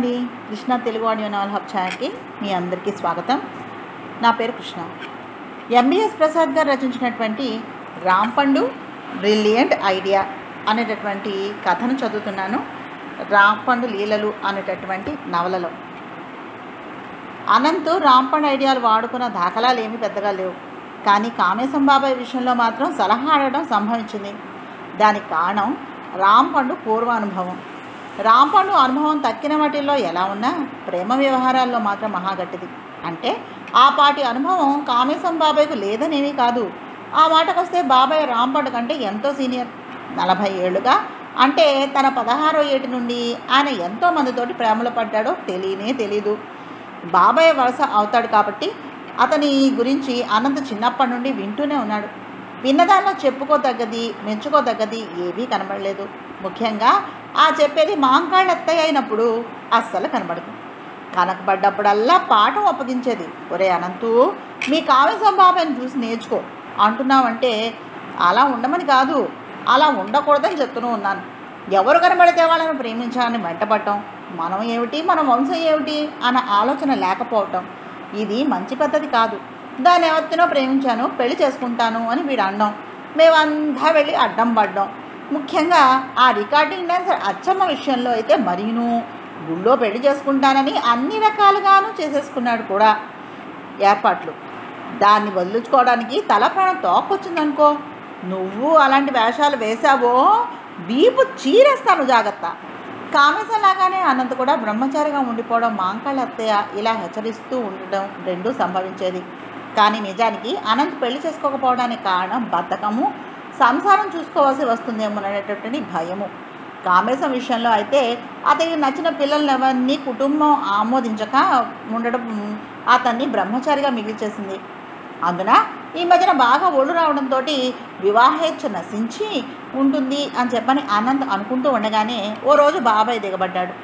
అండి Krishna Telugu audio novel hub ఛానల్కి మీ అందరికీ స్వాగతం నా పేరు కృష్ణ ఎంబీఎస్ ప్రసాద్ గారు రచించినటువంటి రాంపండు బ్రిలియంట్ ఐడియా అనేటటువంటి కథను చదువుతున్నాను రాంపండు లీలలు అనేటటువంటి నవలలో అనంత్ రాంపండు ఐడియాలు వాడుకున్న దాఖలాలు ఏమీ పెద్దగా లేవు కానీ కామేశం బాబాయ్ విషయంలో మాత్రం సలహా అడగడం సంభవించింది దానికి కారణం రాంపండు పూర్వానుభవం రాంపండు అనుభవం తక్కిన వాటిల్లో ఎలా ఉన్నా ప్రేమ వ్యవహారాల్లో మాత్రం మహాగట్టిది అంటే ఆ పాటి అనుభవం కామేశం బాబాయ్కు లేదనేమీ కాదు ఆ మాటకొస్తే బాబాయ్ రాంపండు కంటే ఎంతో సీనియర్ నలభై ఏళ్ళుగా అంటే తన పదహారో ఏటి నుండి ఆయన ఎంతో మందితోటి ప్రేమలో పడ్డాడో తెలియనే తెలీదు బాబాయ్ వలస అవుతాడు కాబట్టి అతని గురించి అనంత్ చిన్నప్పటి నుండి వింటూనే ఉన్నాడు విన్నదానిలో చెప్పుకోదగ్గది మెచ్చుకోదగ్గది ఏవీ కనబడలేదు ముఖ్యంగా ఆ చెప్పేది మాంకాళ్ళ అత్తయ్య అయినప్పుడు అస్సలు కనబడదు కనకబడ్డప్పుడల్లా పాఠం అప్పగించేది ఒరే అనంతు మీ కావ్యసం బాబాయ్ని చూసి నేర్చుకో అంటున్నావంటే అలా ఉండమని కాదు అలా ఉండకూడదని చెప్తూనే ఉన్నాను ఎవరు కనబడితే వాళ్ళని ప్రేమించాలని వెంటపడటం మనం ఏమిటి మన వంశం ఏమిటి అన్న ఆలోచన లేకపోవటం ఇది మంచి పద్ధతి కాదు దాన్ని ఎవరినో ప్రేమించాను పెళ్లి చేసుకుంటాను అని వీడు అనడం మేమంతా వెళ్ళి అడ్డం పడ్డాం ముఖ్యంగా ఆ రికార్డింగ్ డాన్సర్ అచ్చమ్మ విషయంలో అయితే మరీను గుళ్ళో పెళ్లి చేసుకుంటానని అన్ని రకాలుగాను చేసేసుకున్నాడు కూడా ఏర్పాట్లు దాన్ని వదిలించుకోవడానికి తల ప్రాణం తోకొచ్చిందనుకో నువ్వు అలాంటి వేషాలు వేశావో వీపు చీరేస్తాను జాగ్రత్త కామేశంలాగానే అనంత్ కూడా బ్రహ్మచారిగా ఉండిపోవడం మాంకాళ్ళ అత్తయ్య ఇలా హెచ్చరిస్తూ ఉండడం రెండూ సంభవించేది కానీ నిజానికి అనంత్ పెళ్లి చేసుకోకపోవడానికి కారణం బద్ధకము సంసారం చూసుకోవాల్సి వస్తుందేమో అనేటటువంటి భయము కామేశం విషయంలో అయితే అతనికి నచ్చిన పిల్లల్ని ఎవరిని కుటుంబం ఆమోదించక ఉండడం అతన్ని బ్రహ్మచారిగా మిగిల్చేసింది అందున ఈ మధ్యన బాగా ఒళ్ళు రావడంతో వివాహేచ్ఛ నశించి ఉంటుంది అని చెప్పని ఆనంద్ అనుకుంటూ ఉండగానే ఓ రోజు బాబాయ్ దిగబడ్డాడు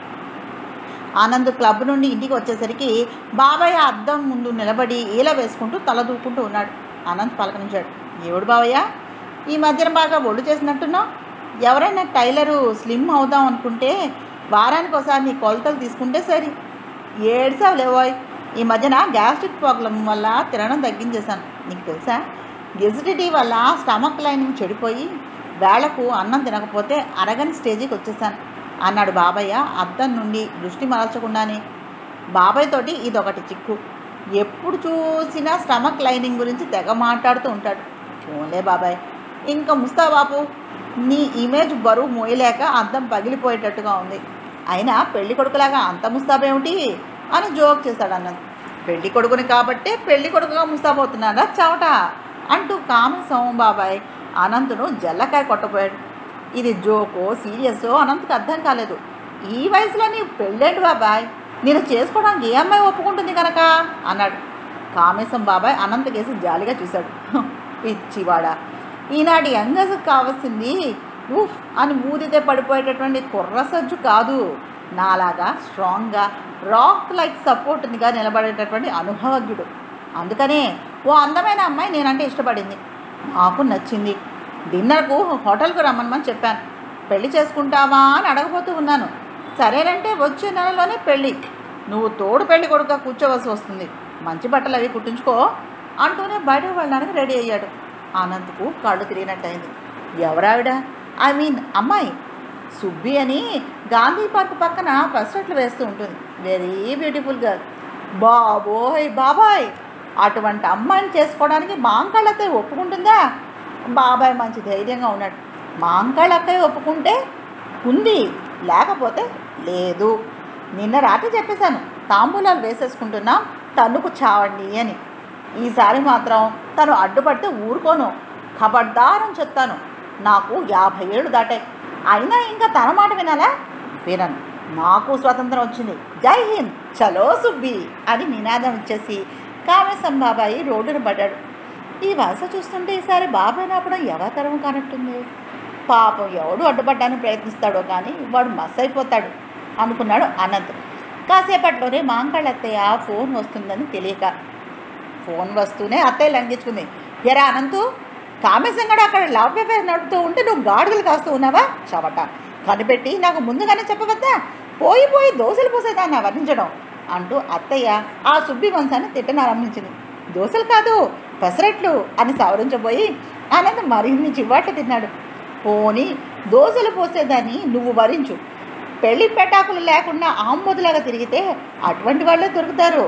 ఆనంద్ క్లబ్ నుండి ఇంటికి వచ్చేసరికి బాబాయ్ ఆ అద్దం ముందు నిలబడి ఈల వేసుకుంటూ తల దూకుంటూ ఉన్నాడు ఆనంద్ పలకరించాడు ఏవుడు బావయ్య ఈ మధ్యన బాగా ఒళ్ళు చేసినట్టున్నావు ఎవరైనా టైలరు స్లిమ్ అవుదాం అనుకుంటే వారానికి ఒకసారి నీ కొలతలు తీసుకుంటే సరి ఏడ్సావు లేవోయ్ ఈ మధ్యన గ్యాస్ట్రిక్ ప్రాబ్లం వల్ల తినడం తగ్గించేశాను నీకు తెలుసా ఎసిడిటీ వల్ల స్టమక్ లైనింగ్ చెడిపోయి వేళకు అన్నం తినకపోతే అరగని స్టేజీకి వచ్చేసాను అన్నాడు బాబయ్య అద్దం నుండి దృష్టి మరల్చకుండానే బాబాయ్ తోటి ఇదొకటి చిక్కు ఎప్పుడు చూసినా స్టమక్ లైనింగ్ గురించి తెగ మాట్లాడుతూ ఉంటాడు ఓన్లే బాబాయ్ ఇంకా ముస్తా బాపు నీ ఇమేజ్ బరువు మోయలేక అద్దం పగిలిపోయేటట్టుగా ఉంది అయినా పెళ్లి కొడుకులాగా అంత ముస్తాబేమిటి అని జోక్ చేశాడు అన్నది పెళ్లి కొడుకుని కాబట్టే పెళ్లి కొడుకుగా ముస్తాబోతున్నాడా చవట అంటూ కామేశం బాబాయ్ అనంతును జల్లకాయ కొట్టపోయాడు ఇది జోకో సీరియసో అనంతకు అర్థం కాలేదు ఈ వయసులో నీ పెళ్ళేంటి బాబాయ్ నేను చేసుకోవడానికి ఏ అమ్మాయి ఒప్పుకుంటుంది కనుక అన్నాడు కామేశం బాబాయ్ అనంత్ కేసి జాలిగా చూశాడు పిచ్చివాడా ఈనాటి యంగర్స్కి కావాల్సింది ఉఫ్ అని మూదితే పడిపోయేటటువంటి కుర్ర సజ్జు కాదు నాలాగా స్ట్రాంగ్గా రాక్ లైక్ సపోర్ట్నిగా నిలబడేటటువంటి అనుభవజ్ఞుడు అందుకనే ఓ అందమైన అమ్మాయి నేనంటే ఇష్టపడింది నాకు నచ్చింది డిన్నర్కు హోటల్కు రమ్మనమని చెప్పాను పెళ్లి చేసుకుంటావా అని అడగబోతూ ఉన్నాను సరేనంటే వచ్చే నెలలోనే పెళ్ళి నువ్వు తోడు పెళ్లి కొడుక కూర్చోవలసి వస్తుంది మంచి బట్టలు అవి కుట్టించుకో అంటూనే బయటకు వెళ్ళడానికి రెడీ అయ్యాడు ఆనంద్కు కళ్ళు తిరిగినట్టయింది ఎవరావిడ ఐ మీన్ అమ్మాయి సుబ్బి అని గాంధీ పార్క్ పక్కన ఫస్ట్లు వేస్తూ ఉంటుంది వెరీ బ్యూటిఫుల్ గర్ల్ బాబోయ్ బాబాయ్ అటువంటి అమ్మాయిని చేసుకోవడానికి మాంకాళ్ళత్తయ్య ఒప్పుకుంటుందా బాబాయ్ మంచి ధైర్యంగా ఉన్నాడు మాంకాళ్ళక్కయ్య ఒప్పుకుంటే ఉంది లేకపోతే లేదు నిన్న రాత్రి చెప్పేశాను తాంబూలాలు వేసేసుకుంటున్నాం తన్నుకు చావండి అని ఈసారి మాత్రం తను అడ్డుపడితే ఊరుకోను ఖబర్దారని చెప్తాను నాకు యాభై ఏళ్ళు దాటాయి అయినా ఇంకా తన మాట వినాలా వినను నాకు స్వతంత్రం వచ్చింది జై హింద్ చలో సుబ్బి అని నినాదం ఇచ్చేసి కామేశం బాబాయి రోడ్డున పడ్డాడు ఈ వలస చూస్తుంటే ఈసారి బాబాయ్ నాపడం ఎవతరం కానట్టుంది పాపం ఎవడు అడ్డుపడ్డానికి ప్రయత్నిస్తాడో కానీ వాడు మస్ అయిపోతాడు అనుకున్నాడు అనంత్ కాసేపట్లోనే మాంకాళ్ళ అత్తయ్య ఫోన్ వస్తుందని తెలియక ఫోన్ వస్తూనే అత్తయ్య లంఘించుకుంది ఎరా అనంతు కామేశంగడు అక్కడ లవ్ అఫేర్ నడుపుతూ ఉంటే నువ్వు గాడుగలు కాస్తూ ఉన్నావా చవట కనిపెట్టి నాకు ముందుగానే చెప్పవద్దా పోయి పోయి దోశలు పోసేదాన్ని వర్ణించడం అంటూ అత్తయ్య ఆ సుబ్బి వంశాన్ని తిట్టనారంభించింది దోశలు కాదు పెసరట్లు అని సవరించబోయి ఆనంద్ మరిన్ని చివాట్లు తిన్నాడు పోని దోశలు పోసేదాన్ని నువ్వు వరించు పెళ్లి పెటాకులు లేకుండా ఆంబోతులాగా తిరిగితే అటువంటి వాళ్ళే దొరుకుతారు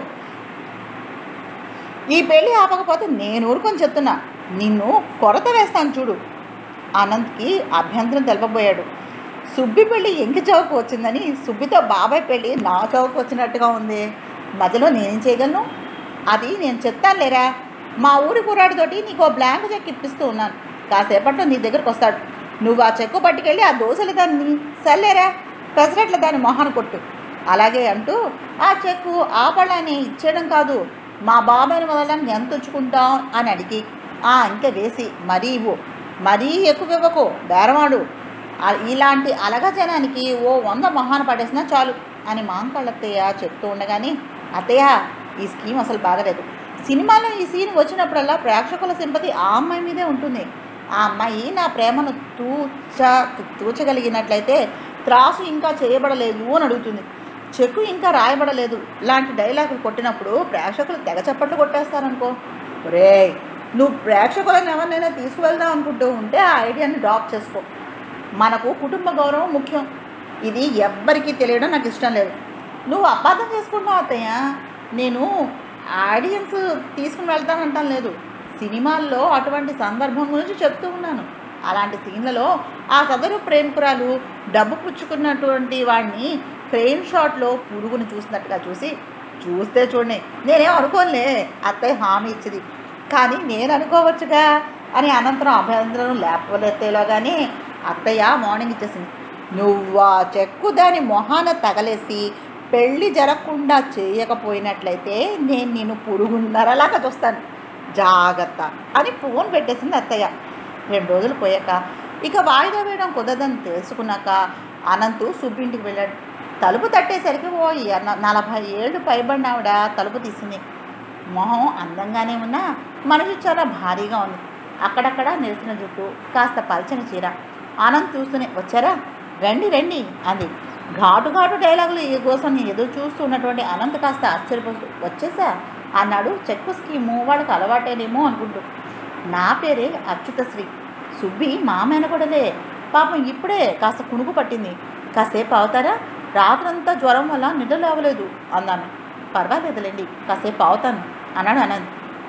ఈ పెళ్ళి ఆపకపోతే నేను ఊరుకొని చెప్తున్నా నిన్ను కొరత వేస్తాను చూడు అనంత్కి అభ్యంతరం తెలపబోయాడు సుబ్బి పెళ్ళి ఎంకి చౌకు వచ్చిందని సుబ్బితో బాబాయ్ పెళ్ళి నా చౌకు వచ్చినట్టుగా ఉంది మధ్యలో నేనేం చేయగలను అది నేను చెప్తాను లేరా మా ఊరి కుర్రాడితోటి నీకు బ్లాంక్ చెక్ ఇప్పిస్తూ ఉన్నాను కాసేపట్లో నీ దగ్గరకు వస్తాడు నువ్వు ఆ చెక్కు పట్టుకెళ్ళి ఆ దోశలు దాన్ని సర్లేరా పెసరట్ల దాని మొహాన కొట్టు అలాగే అంటూ ఆ చెక్కు ఆ పళ్ళని ఇచ్చేయడం కాదు మా బాబాయ్ని వదలడానికి ఎంత ఉంచుకుంటాం అని అడిగి ఆ ఇంకా వేసి మరీ ఇవ్వు మరీ ఎక్కువ ఇవ్వకు బేరవాడు ఆ- ఇలాంటి అలగ జనానికి ఓ వంద మొహాన పడేసినా చాలు అని మాంకళ్ళత్తయ్య చెప్తూ ఉండగానే అత్తయ్య ఈ స్కీమ్ అసలు బాగలేదు సినిమాలో ఈ సీన్ వచ్చినప్పుడల్లా ప్రేక్షకుల సింపతి ఆ అమ్మాయి మీదే ఉంటుంది ఆ అమ్మాయి నా ప్రేమను తూచ తూచగలిగినట్లయితే త్రాసు ఇంకా చేయబడలేదు అని అడుగుతుంది చెక్కు ఇంకా రాయబడలేదు ఇలాంటి డైలాగులు కొట్టినప్పుడు ప్రేక్షకులు తెగ చప్పట్లు కొట్టేస్తారనుకో రే నువ్వు ప్రేక్షకులను ఎవరినైనా తీసుకువెళ్దాం అనుకుంటూ ఉంటే ఆ ఐడియాని డ్రాప్ చేసుకో మనకు కుటుంబ గౌరవం ముఖ్యం ఇది ఎవ్వరికీ తెలియడం నాకు ఇష్టం లేదు నువ్వు అపార్థం చేసుకుంటున్నావు అత్తయ్య నేను ఆడియన్స్ తీసుకుని వెళ్తానంటాం లేదు సినిమాల్లో అటువంటి సందర్భం గురించి చెప్తూ ఉన్నాను అలాంటి సీన్లలో ఆ సదరు ప్రేమికురాలు డబ్బు పుచ్చుకున్నటువంటి వాడిని ఫ్రేమ్ షాట్లో పురుగును చూసినట్టుగా చూసి చూస్తే చూడండి నేనేం అనుకోనులే అత్తయ్య హామీ ఇచ్చింది కానీ నేను అనుకోవచ్చుగా అని అనంతరం అభ్యంతరం లేపలేత్తేలోగానే అత్తయ్య మార్నింగ్ ఇచ్చేసింది నువ్వు ఆ చెక్కు దాని మొహాన తగలేసి పెళ్ళి జరగకుండా చేయకపోయినట్లయితే నేను నిన్ను పురుగున్నరలాగా చూస్తాను జాగ్రత్త అని ఫోన్ పెట్టేసింది అత్తయ్య రెండు రోజులు పోయాక ఇక వాయిదా వేయడం కుదరదని తెలుసుకున్నాక అనంతు సుబ్బింటికి వెళ్ళాడు తలుపు తట్టేసరికి ఓ ఎన- నలభై ఏళ్ళు పైబడిన ఆవిడ తలుపు తీసింది మొహం అందంగానే ఉన్నా మనిషి చాలా భారీగా ఉంది అక్కడక్కడ నిలిచిన జుట్టు కాస్త పల్చని చీర ఆనంద్ చూస్తూనే వచ్చారా రండి రండి అంది ఘాటు ఘాటు డైలాగులు ఈ కోసం ఎదురు చూస్తూ ఉన్నటువంటి అనంత్ కాస్త ఆశ్చర్యపోతూ వచ్చేసా అన్నాడు చెక్కు స్కీము వాళ్ళకి అలవాటేనేమో అనుకుంటూ నా పేరే అచ్యుతశ్రీ సుబ్బి మా మేనగొడలే పాపం ఇప్పుడే కాస్త కునుకు పట్టింది కాసేపు అవుతారా రాత్రంతా జ్వరం వల్ల నిద్ర లేవలేదు అన్నాను పర్వాలేదులేండి కాసేపు అవుతాను అన్నాడు అనంత్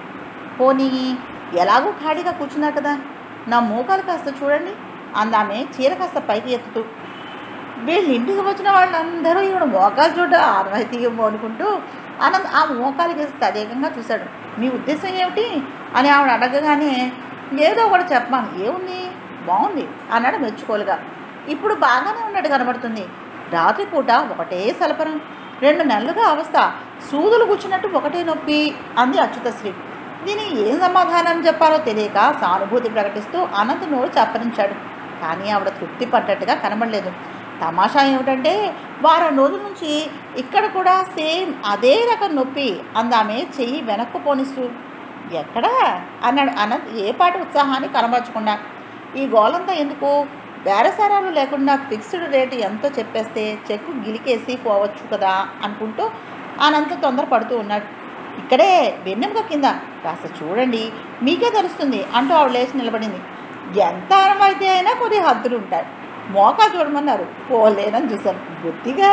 పోనీ ఎలాగో ఖాళీగా కూర్చున్నారు కదా నా మోకాలు కాస్త చూడండి అందామె చీర కాస్త పైకి ఎత్తుతూ వీళ్ళు ఇంటికి వచ్చిన వాళ్ళందరూ ఈవిడ మోకాలు చూడ ఆనవాయితీయమో అనుకుంటూ ఆనంద్ ఆ మోకాలు కేసి తదేకంగా చూశాడు మీ ఉద్దేశం ఏమిటి అని ఆవిడ అడగగానే ఏదో ఒకటి చెప్పాను ఏముంది బాగుంది అన్నాడు మెచ్చుకోలుగా ఇప్పుడు బాగానే ఉన్నట్టు కనబడుతుంది రాత్రిపూట ఒకటే సలపరం రెండు నెలలుగా అవస్థ సూదులు కూర్చున్నట్టు ఒకటే నొప్పి అంది అచ్యుతశ్రీ దీని ఏం సమాధానం చెప్పాలో తెలియక సానుభూతి ప్రకటిస్తూ అనంత్ నోరు చప్పరించాడు కానీ ఆవిడ తృప్తి పడ్డట్టుగా కనబడలేదు తమాషా ఏమిటంటే వారం రోజుల నుంచి ఇక్కడ కూడా సేమ్ అదే రకం నొప్పి అందామె చెయ్యి వెనక్కు పోనిస్తూ ఎక్కడా అన్నాడు అనంత్ ఏ పాటి ఉత్సాహాన్ని కనబరచకుండా ఈ గోలంతా ఎందుకు బేరసారాలు లేకుండా ఫిక్స్డ్ రేటు ఎంతో చెప్పేస్తే చెక్కు గిలికేసి పోవచ్చు కదా అనుకుంటూ అనంత తొందరపడుతూ ఉన్నాడు ఇక్కడే వెన్నెముక కింద కాస్త చూడండి మీకే తెలుస్తుంది అంటూ ఆవిడ లేచి నిలబడింది ఎంత అనుమైతే అయినా కొన్ని హద్దులు ఉంటాయి మోకా చూడమన్నారు పోలేనని చూశాను బుద్ధిగా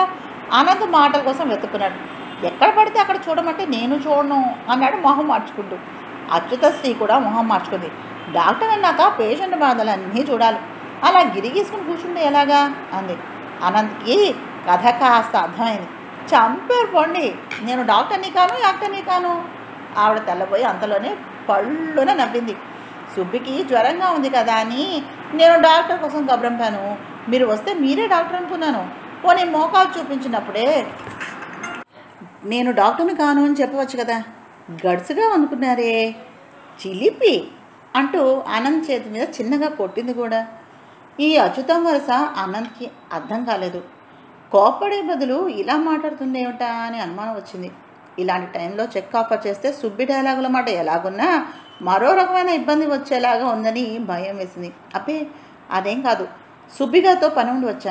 ఆనంద్ మాటల కోసం వెతుక్కున్నాడు ఎక్కడ పడితే అక్కడ చూడమంటే నేను చూడను అన్నాడు మొహం మార్చుకుంటూ అచ్యుతశ్రీ కూడా మొహం మార్చుకుంది డాక్టర్ అన్నాక పేషెంట్ బాధలన్నీ చూడాలి అలా గిరిగీసుకుని కూర్చుంటే ఎలాగా అంది అనంత్కి కథ కాస్త అర్థమైంది చంపేరు పొండి నేను డాక్టర్ని కాను యాక్టర్ని కాను ఆవిడ తెల్లబోయి అంతలోనే పళ్ళున నవ్వింది సుబ్బికి జ్వరంగా ఉంది కదా అని నేను డాక్టర్ కోసం గబరంపాను మీరు వస్తే మీరే డాక్టర్ అనుకున్నాను పోనీ మోకాలు చూపించినప్పుడే నేను డాక్టర్ని కాను అని చెప్పవచ్చు కదా గడుసుగా అనుకున్నారే చిలిపి అంటూ ఆనంద్ చేతి మీద చిన్నగా కొట్టింది కూడా ఈ అచ్యుతం వరుస ఆనంద్కి అర్థం కాలేదు కోప్పడే బదులు ఇలా మాట్లాడుతుంది ఏమిటా అని అనుమానం వచ్చింది ఇలాంటి టైంలో చెక్ ఆఫర్ చేస్తే సుబ్బి డైలాగుల మాట ఎలాగున్నా మరో రకమైన ఇబ్బంది వచ్చేలాగా ఉందని భయం వేసింది అప్పే అదేం కాదు సుబ్బిగాతో పని ఉండి వచ్చానులేండి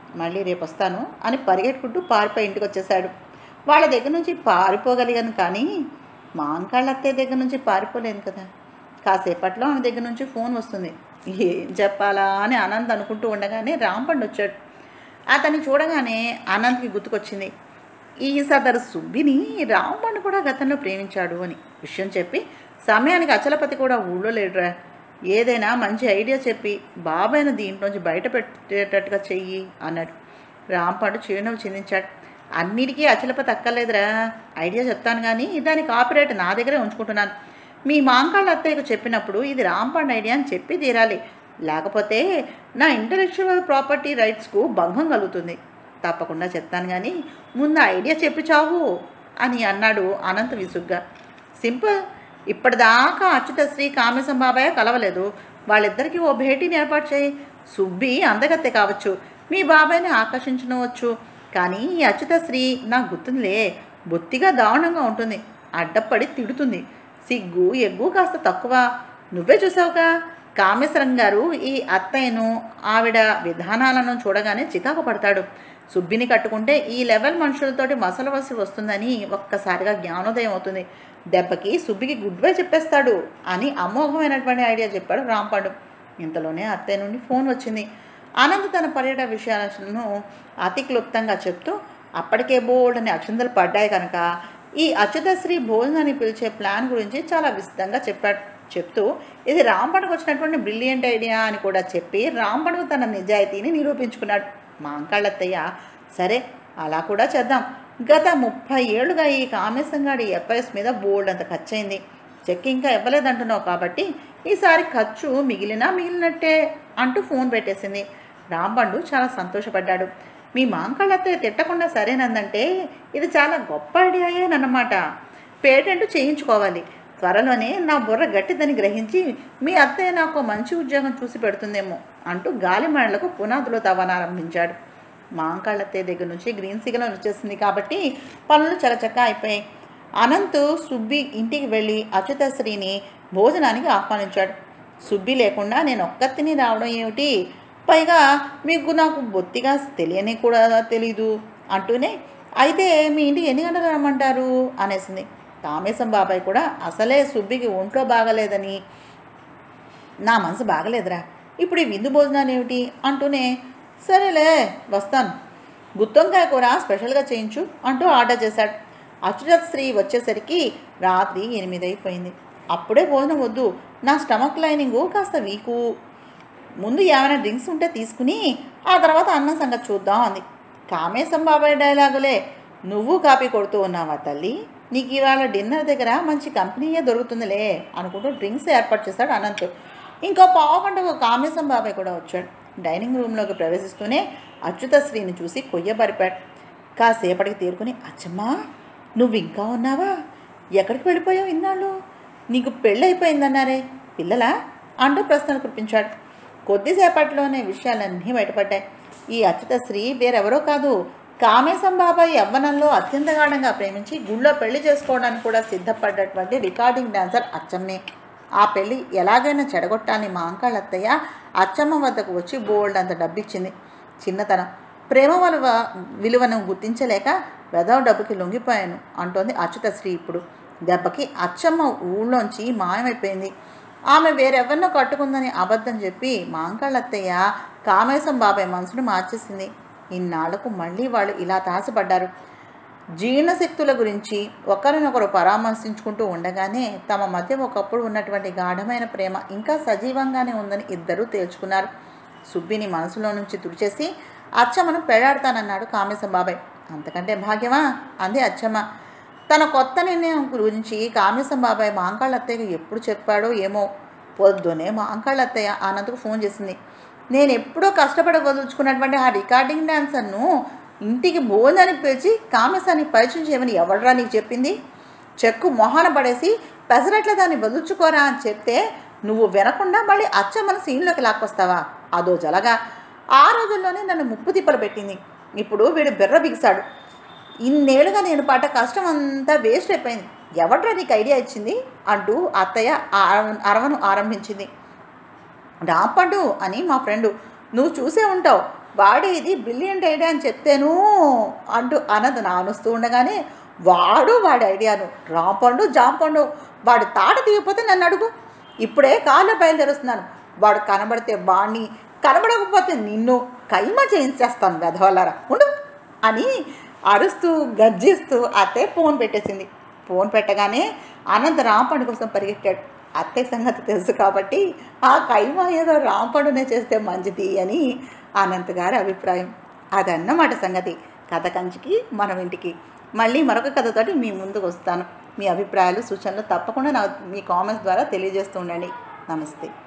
మళ్ళీ రేపు వస్తాను అని పరిగెట్టుకుంటూ పారిపోయి ఇంటికి వచ్చేసాడు వాళ్ళ దగ్గర నుంచి పారిపోగలిగాను కానీ మాంకాళ్ళ అత్తయ్య దగ్గర నుంచి పారిపోలేను కదా కాసేపట్లో ఆమె దగ్గర నుంచి ఫోన్ వస్తుంది ఏం చెప్పాలా అని అనంత్ అనుకుంటూ ఉండగానే రాంపండు వచ్చాడు అతన్ని చూడగానే అనంత్కి గుర్తుకొచ్చింది ఈ సదరు సుబ్బిని రాంపండు కూడా గతంలో ప్రేమించాడు అని విషయం చెప్పి సమయానికి అచలపతి కూడా ఊళ్ళో లేడురా ఏదైనా మంచి ఐడియా చెప్పి బాబాయ్ను దీంట్లోంచి బయట పెట్టేటట్టుగా చెయ్యి అన్నాడు రాంపండు చిరునవ్వు చిందించాడు అన్నిటికీ అచలపతి అక్కర్లేదురా ఐడియా చెప్తాను కానీ దాని కాపీరైట్ నా దగ్గరే ఉంచుకుంటున్నాను మీ మాంకాళ్ళ అత్తయ్యకు చెప్పినప్పుడు ఇది రాంపండ్ ఐడియా అని చెప్పి తీరాలి లేకపోతే నా ఇంటలెక్చువల్ ప్రాపర్టీ రైట్స్కు భంగం కలుగుతుంది తప్పకుండా చెప్తాను కానీ ముందు ఐడియా చెప్పి చావు అని అన్నాడు అనంత విసుగ్గా సింపుల్ ఇప్పటిదాకా అచ్యుతశ్రీ కామేశం బాబాయ్ కలవలేదు వాళ్ళిద్దరికీ ఓ భేటీని ఏర్పాటు చేయి సుబ్బి అందగత్తె కావచ్చు మీ బాబాయ్ని ఆకర్షించవచ్చు కానీ ఈ అచ్యుతశ్రీ నాకు గుర్తుందిలే బొత్తిగా దారుణంగా ఉంటుంది అడ్డపడి తిడుతుంది సిగ్గు ఎగ్గు కాస్త తక్కువ నువ్వే చూసావుగా కామేశ్వరం గారు ఈ అత్తయ్యను ఆవిడ విధానాలను చూడగానే చికాకు పడతాడు సుబ్బిని కట్టుకుంటే ఈ లెవెల్ మనుషులతోటి మసలవలసి వస్తుందని ఒక్కసారిగా జ్ఞానోదయం అవుతుంది దెబ్బకి సుబ్బికి గుడ్ బై చెప్పేస్తాడు అని అమోఘమైనటువంటి ఐడియా చెప్పాడు రాంపాడు ఇంతలోనే అత్తయ్య నుండి ఫోన్ వచ్చింది ఆనంద్ తన పర్యటన విషయాలను అతి క్లుప్తంగా చెప్తూ అప్పటికే బోల్డని అక్షంతలు పడ్డాయి కనుక ఈ అచ్యుతశ్రీ భోజనాన్ని పిలిచే ప్లాన్ గురించి చాలా విశదంగా చెప్పాడు చెప్తూ ఇది రాంపణకు వచ్చినటువంటి బ్రిలియంట్ ఐడియా అని కూడా చెప్పి రాంపణకు తన నిజాయితీని నిరూపించుకున్నాడు మా అంకాళ్ళత్తయ్య సరే అలా కూడా చేద్దాం గత ముప్పై ఏళ్ళుగా ఈ కామేశంగాడి ఎఫ్ఐఎస్ మీద బోల్డ్ అంత ఖర్చు అయింది చెక్ ఇంకా ఇవ్వలేదంటున్నావు కాబట్టి ఈసారి ఖర్చు మిగిలినా మిగిలినట్టే అంటూ ఫోన్ పెట్టేసింది రాంబండు చాలా సంతోషపడ్డాడు మీ మాంకాళ్ళత్తయ్య తిట్టకుండా సరేనందంటే ఇది చాలా గొప్ప ఐడియాయేనన్నమాట పేటెంట్ చేయించుకోవాలి త్వరలోనే నా బుర్ర గట్టిదని గ్రహించి మీ అత్తయ్య నాకు మంచి ఉద్యోగం చూసి పెడుతుందేమో అంటూ గాలిమణలకు పునాదులు తవ్వనారంభించాడు మాంకాళ్ళత్తయ్య దగ్గర నుంచి గ్రీన్ సిగ్నల్ వచ్చేసింది కాబట్టి పనులు చకచకా అయిపోయాయి అనంత్ సుబ్బి ఇంటికి వెళ్ళి అచ్యుతశ్రీని భోజనానికి ఆహ్వానించాడు సుబ్బి లేకుండా నేను ఒక్కతిని రావడం ఏమిటి పైగా మీకు నాకు బొత్తిగా తెలియని కూడా తెలీదు అంటూనే అయితే మీ ఇంటికి ఎన్ని గంటలు రమ్మంటారు అనేసింది కామేశం బాబాయ్ కూడా అసలే సుబ్బికి ఒంట్లో బాగలేదని నా మనసు బాగలేదురా ఇప్పుడు ఈ విందు భోజనాలు ఏమిటి అంటూనే సరేలే వస్తాను గుత్తొంకాయ కూర స్పెషల్గా చేయించు అంటూ ఆర్డర్ చేశాడు అచ్యుతత్ శ్రీ వచ్చేసరికి రాత్రి ఎనిమిది అయిపోయింది అప్పుడే భోజనం వద్దు నా స్టమక్ లైనింగ్ కాస్త వీకు ముందు ఏమైనా డ్రింక్స్ ఉంటే తీసుకుని ఆ తర్వాత అన్నం సంగతి చూద్దాం అంది కామేశం బాబాయ్ డైలాగులే నువ్వు కాపీ కొడుతూ ఉన్నావా తల్లి నీకు ఇవాళ డిన్నర్ దగ్గర మంచి కంపెనీయే దొరుకుతుందిలే అనుకుంటూ డ్రింక్స్ ఏర్పాటు చేశాడు అనంత్ ఇంకో పావు గంటకు కామేశం బాబాయ్ కూడా వచ్చాడు డైనింగ్ రూమ్లోకి ప్రవేశిస్తూనే అచ్యుతశ్రీని చూసి కొయ్యబరిపాడు కాసేపటికి తేరుకుని అచ్చమ్మా నువ్వు ఇంకా ఉన్నావా ఎక్కడికి వెళ్ళిపోయావు ఇన్నాళ్ళు నీకు పెళ్ళైపోయిందన్నారే పిల్లలా అంటూ ప్రశ్నలు కురిపించాడు కొద్దిసేపట్లోనే విషయాలన్నీ బయటపడ్డాయి ఈ అచ్యుతశ్రీ వేరెవరో కాదు కామేశం బాబాయ్ యవ్వనంలో అత్యంత గాఢంగా ప్రేమించి గుళ్ళో పెళ్లి చేసుకోవడానికి కూడా సిద్ధపడ్డటువంటి రికార్డింగ్ డాన్సర్ అచ్చమ్మే ఆ పెళ్లి ఎలాగైనా చెడగొట్టాలని మా అంకాళ్ళ అత్తయ్య అచ్చమ్మ వద్దకు వచ్చి బోల్డ్ అంత డబ్బిచ్చింది చిన్నతనం ప్రేమ విలువ విలువను గుర్తించలేక వెదవ డబ్బుకి లొంగిపోయాను అంటోంది అచ్యుతశ్రీ ఇప్పుడు దెబ్బకి అచ్చమ్మ ఊళ్ళోంచి మాయమైపోయింది ఆమె వేరెవరినో కట్టుకుందని అబద్ధం చెప్పి మాంకాళ్ళత్తయ్య కామేశం బాబాయ్ మనసును మార్చేసింది ఇన్నాళ్లకు మళ్ళీ వాళ్ళు ఇలా తాసపడ్డారు జీర్ణశక్తుల గురించి ఒకరినొకరు పరామర్శించుకుంటూ ఉండగానే తమ మధ్య ఒకప్పుడు ఉన్నటువంటి గాఢమైన ప్రేమ ఇంకా సజీవంగానే ఉందని ఇద్దరూ తేల్చుకున్నారు సుబ్బిని మనసులో నుంచి తుడిచేసి అచ్చమ్మను పెళ్ళాడతానన్నాడు కామేశం బాబాయ్ అంతకంటే భాగ్యమా అంది అచ్చమ్మ తన కొత్త నిర్ణయం గురించి కామేశం బాబాయ్ మాంకాళ్ళత్తయ్యకి ఎప్పుడు చెప్పాడో ఏమో పొద్దునే మాంకాళ్ళత్తయ్య ఆనంద్కు ఫోన్ చేసింది నేను ఎప్పుడో కష్టపడి వదులుచుకున్నటువంటి ఆ రికార్డింగ్ డాన్సర్ను ఇంటికి భోజనాన్ని పిలిచి కామేశాన్ని పరిచయం చేయమని ఎవడరా నీకు చెప్పింది చెక్కు మొహాన పడేసి పెసరట్ల దాన్ని వదులుచుకోరా అని చెప్తే నువ్వు వినకుండా మళ్ళీ అచ్చమ్మను సీన్లోకి లాక్కొస్తావా అదో జలగా ఆ రోజుల్లోనే నన్ను ముప్పు తిప్పలు పెట్టింది ఇప్పుడు వీడు బెర్ర బిగిసాడు ఇన్నేళ్ళుగా నేను పడ్డ కష్టం అంతా వేస్ట్ అయిపోయింది ఎవడ్రా నీకు ఐడియా ఇచ్చింది అంటూ అత్తయ్య ఆ- అరవను ఆరంభించింది రాపడ్డు అని మా ఫ్రెండు నువ్వు చూసే ఉంటావు వాడి ఇది బ్రిలియంట్ ఐడియా అని చెప్తేను అంటూ అనంత్ నానుస్తూ ఉండగానే వాడు వాడి ఐడియాను రాంపండు జాంపండు వాడు తాట తీయకపోతే నన్ను అడుగు ఇప్పుడే కాళ్ళు బయలుదేరుస్తున్నాను వాడు కనబడితే వాణ్ణి కనబడకపోతే నిన్ను కైమ చేయించేస్తాను వెధవలారా ఉండు అని అరుస్తూ గర్జిస్తూ అత్తే ఫోన్ పెట్టేసింది ఫోన్ పెట్టగానే అనంత్ రాంపండు కోసం పరిగెట్టాడు అత్తయ్య సంగతి తెలుసు కాబట్టి ఆ కైమ ఏదో రాంపండునే చేస్తే మంచిది అని అనంత్ గారి అభిప్రాయం అదన్నమాట సంగతి కథ కంచికి మనం ఇంటికి మళ్ళీ మరొక కథతోటి మీ ముందుకు వస్తాను మీ అభిప్రాయాలు సూచనలు తప్పకుండా నాకు మీ కామెంట్స్ ద్వారా తెలియజేస్తూ ఉండండి నమస్తే